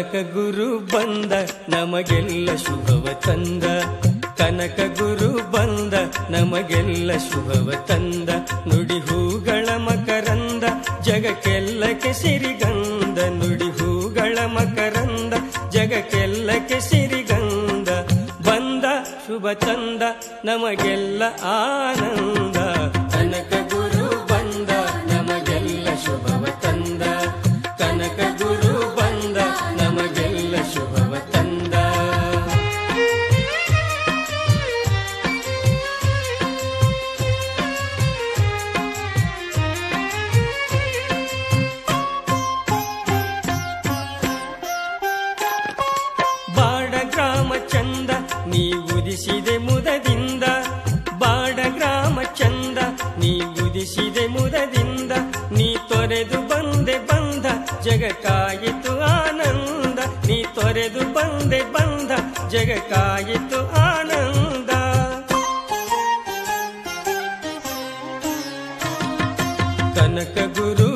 ಕನಕ ಗುರು ಬಂದ ನಮಗೆಲ್ಲ ಶುಭವ ತಂದ ಕನಕ ಗುರು ಬಂದ ನಮಗೆಲ್ಲ ಶುಭವ ತಂದ ನುಡಿ ಹೂಗಳ ಮಕರಂದ ಜಗಕ್ಕೆಲ್ಲಕ್ಕೆ ಸಿರಿಗಂಧ ನುಡಿ ಹೂಗಳ ಮಕರಂದ ಜಗಕ್ಕೆಲ್ಲಕ್ಕೆ ಸಿರಿಗಂಧ ಬಂದ ಶುಭ ತಂದ ನಮಗೆಲ್ಲ ಆನಂದ ಕನಕ ಗುರು ಬಂದ ನಮಗೆಲ್ಲ ಶುಭವ ತಂದ ಕನಕ ಗುರು ಬಂದ ನಮಗೆಲ್ಲ ಶುಭವ ತಂದ ಬಾಡ ಗ್ರಾಮ ಚಂದ ನೀ ಉದಿಸಿದೆ ಮುದದಿಂದ ಬಾಡ ಗ್ರಾಮ ಚಂದ ನೀ ಉದಿಸಿದೆ ಮುದದಿಂದ ನೀ ತೊರೆದು ಬಂದೆ ಬಂದ ಜಗಕ್ಕಾಯಿತು ಆನಂದ ನೀ ತೊರೆದು ಬಂದೆ ಬಂದ ಜಗಕ್ಕಾಯಿತು ಆನಂದ ಕನಕ ಗುರು